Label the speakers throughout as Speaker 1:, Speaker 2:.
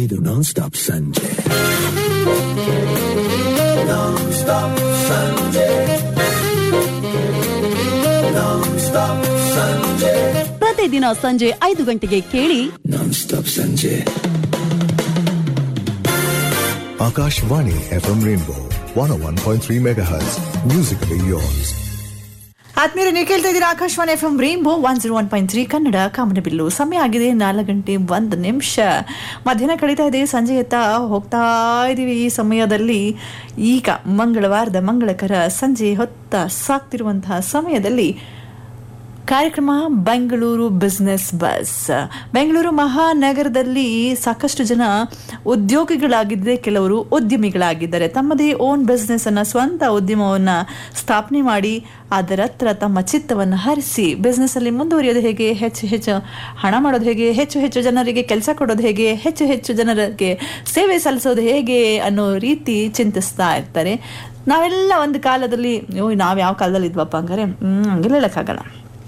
Speaker 1: ಇದು ನಾನ್ ಸ್ಟಾಪ್ ಸಂಜೆ ನಾನ್ ಸ್ಟಾಪ್ ಸಂಜೆ ನಾನ್ ಸ್ಟಾಪ್ ಸಂಜೆ
Speaker 2: ಪ್ರತಿದಿನ ಸಂಜೆ ಐದು ಗಂಟೆಗೆ ಕೇಳಿ
Speaker 1: ನಾನ್ ಸ್ಟಾಪ್ ಸಂಜೆ
Speaker 3: Akashvani FM Rainbow 101.3 MHz. Musically yours.
Speaker 4: ಆತ್ಮೀಯರು ನೀವು ಕೇಳ್ತಾ ಇದ್ದೀರಾ Akashvani F M Rainbow one zero one point three Kannada ಕಾಮನಬಿಲ್ಲು ಸಮಯ ಆಗಿದೆ ನಾಲ್ಕು ಗಂಟೆ ಒಂದು ನಿಮಿಷ ಮಧ್ಯಾಹ್ನ ಕಳೀತಾ ಇದೆ ಸಂಜೆ ಎತ್ತ ಹೋಗ್ತಾ ಇದ್ದೀವಿ ಈ ಸಮಯದಲ್ಲಿ ಈಗ ಮಂಗಳವಾರದ ಮಂಗಳಕರ ಸಂಜೆ ಹೊತ್ತ ಸಾಕ್ತಿರುವಂತಹ ಸಮಯದಲ್ಲಿ ಕಾರ್ಯಕ್ರಮ ಬೆಂಗಳೂರು ಬಿಸ್ನೆಸ್ ಬಸ್ ಬೆಂಗಳೂರು ಮಹಾನಗರದಲ್ಲಿ ಸಾಕಷ್ಟು ಜನ ಉದ್ಯೋಗಿಗಳಾಗಿದ್ದರೆ ಕೆಲವರು ಉದ್ಯಮಿಗಳಾಗಿದ್ದಾರೆ ತಮ್ಮದೇ ಓನ್ ಬಿಸ್ನೆಸ್ ಅನ್ನ ಸ್ವಂತ ಉದ್ಯಮವನ್ನು ಸ್ಥಾಪನೆ ಮಾಡಿ ಅದರತ್ರ ತಮ್ಮ ಚಿತ್ತವನ್ನು ಹರಿಸಿ ಬಿಸ್ನೆಸ್ ಅಲ್ಲಿ ಮುಂದುವರಿಯೋದು ಹೇಗೆ ಹೆಚ್ಚು ಹೆಚ್ಚು ಹಣ ಮಾಡೋದು ಹೇಗೆ ಹೆಚ್ಚು ಹೆಚ್ಚು ಜನರಿಗೆ ಕೆಲಸ ಕೊಡೋದು ಹೇಗೆ ಹೆಚ್ಚು ಹೆಚ್ಚು ಜನರಿಗೆ ಸೇವೆ ಸಲ್ಲಿಸೋದು ಹೇಗೆ ಅನ್ನೋ ರೀತಿ ಚಿಂತಿಸ್ತಾ ಇರ್ತಾರೆ ನಾವೆಲ್ಲ ಒಂದು ಕಾಲದಲ್ಲಿ ಓ ನಾವು ಯಾವ ಕಾಲದಲ್ಲಿ ಇದ್ವಪ್ಪ ಹಂಗಾರೆ ಹ್ಮ್ ಹಂಗೆಲ್ಲ ಹೇಳಕ್ಕಾಗಲ್ಲ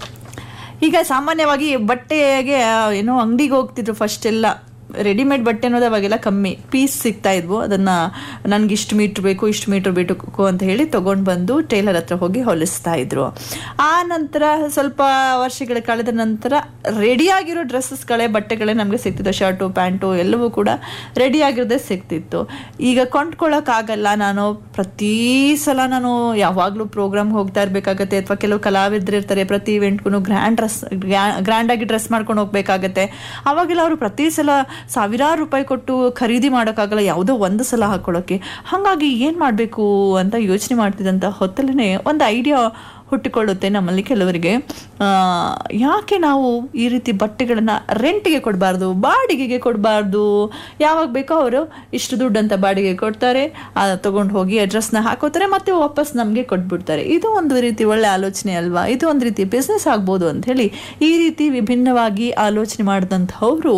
Speaker 4: ಈಗ ಸಾಮಾನ್ಯವಾಗಿ ಬಟ್ಟೆಗೆ ಏನೋ ಅಂಗಡಿಗೆ ಹೋಗ್ತಿದ್ರು ಫಸ್ಟ್ ಎಲ್ಲ ರೆಡಿಮೇಡ್ ಬಟ್ಟೆ ಅನ್ನೋದು ಅವಾಗೆಲ್ಲ ಕಮ್ಮಿ ಪೀಸ್ ಸಿಗ್ತಾ ಇದ್ವು ಅದನ್ನು ನನಗೆ ಇಷ್ಟು ಮೀಟ್ರ್ ಬೇಕು ಇಷ್ಟು ಮೀಟ್ರ್ ಬೇಕು ಅಂತ ಹೇಳಿ ತೊಗೊಂಡು ಬಂದು ಟೇಲರ್ ಹತ್ರ ಹೋಗಿ ಹೊಲಿಸ್ತಾ ಇದ್ರು ಆ ನಂತರ ಸ್ವಲ್ಪ ವರ್ಷಗಳ ಕಳೆದ ನಂತರ ರೆಡಿಯಾಗಿರೋ ಡ್ರೆಸ್ಸಸ್ಗಳೇ ಬಟ್ಟೆಗಳೇ ನಮಗೆ ಸಿಗ್ತಿತ್ತು ಶರ್ಟು ಪ್ಯಾಂಟು ಎಲ್ಲವೂ ಕೂಡ ರೆಡಿಯಾಗಿರೋದೇ ಸಿಗ್ತಿತ್ತು ಈಗ ಕೊಂಡ್ಕೊಳ್ಳೋಕ್ಕಾಗಲ್ಲ ನಾನು ಪ್ರತಿ ಸಲ ನಾನು ಯಾವಾಗಲೂ ಪ್ರೋಗ್ರಾಮ್ ಹೋಗ್ತಾ ಇರಬೇಕಾಗತ್ತೆ ಅಥವಾ ಕೆಲವು ಕಲಾವಿದ್ರು ಇರ್ತಾರೆ ಪ್ರತಿ ಇವೆಂಟ್ಗೂ ಗ್ರ್ಯಾಂಡ್ ಡ್ರೆಸ್ ಗ್ರ್ಯಾಂಡಾಗಿ ಡ್ರೆಸ್ ಮಾಡ್ಕೊಂಡು ಹೋಗ್ಬೇಕಾಗತ್ತೆ ಅವಾಗೆಲ್ಲ ಅವರು ಪ್ರತಿ ಸಲ ಸಾವಿರಾರು ರೂಪಾಯಿ ಕೊಟ್ಟು ಖರೀದಿ ಮಾಡೋಕ್ಕಾಗಲ್ಲ ಯಾವುದೋ ಒಂದು ಸಲ ಹಾಕೊಳ್ಳೋಕ್ಕೆ ಹಾಗಾಗಿ ಏನು ಮಾಡಬೇಕು ಅಂತ ಯೋಚನೆ ಮಾಡ್ತಿದ್ದಂಥ ಹೊತ್ತಲ್ಲೇ ಒಂದು ಐಡಿಯಾ ಹುಟ್ಟಿಕೊಳ್ಳುತ್ತೆ ನಮ್ಮಲ್ಲಿ ಕೆಲವರಿಗೆ ಆ, ಯಾಕೆ ನಾವು ಈ ರೀತಿ ಬಟ್ಟೆಗಳನ್ನು ರೆಂಟಿಗೆ ಕೊಡಬಾರ್ದು ಬಾಡಿಗೆಗೆ ಕೊಡಬಾರ್ದು ಯಾವಾಗ ಬೇಕೋ ಅವರು ಇಷ್ಟು ದುಡ್ಡು ಅಂತ ಬಾಡಿಗೆ ಕೊಡ್ತಾರೆ ತೊಗೊಂಡು ಹೋಗಿ ಅಡ್ರೆಸ್ನ ಹಾಕೋತಾರೆ ಮತ್ತೆ ವಾಪಸ್ ನಮಗೆ ಕೊಟ್ಬಿಡ್ತಾರೆ ಇದು ಒಂದು ರೀತಿ ಒಳ್ಳೆ ಆಲೋಚನೆ ಅಲ್ವಾ ಇದು ಒಂದು ರೀತಿ ಬಿಸ್ನೆಸ್ ಆಗ್ಬೋದು ಅಂತ ಹೇಳಿ ಈ ರೀತಿ ವಿಭಿನ್ನವಾಗಿ ಆಲೋಚನೆ ಮಾಡಿದಂಥವ್ರು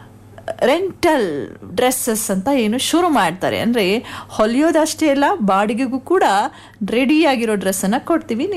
Speaker 4: ರೆಂಟಲ್ ಡ್ರೆಸ್ಸಸ್ ಅಂತ ಏನು ಶುರು ಮಾಡ್ತಾರೆ ಅಂದರೆ ಹೊಲಿಯೋದಷ್ಟೇ ಅಲ್ಲ ಬಾಡಿಗೆಗೂ ಕೂಡ ರೆಡಿಯಾಗಿರೋ ಡ್ರೆಸ್ಸನ್ನು ಕೊಡ್ತೀವಿ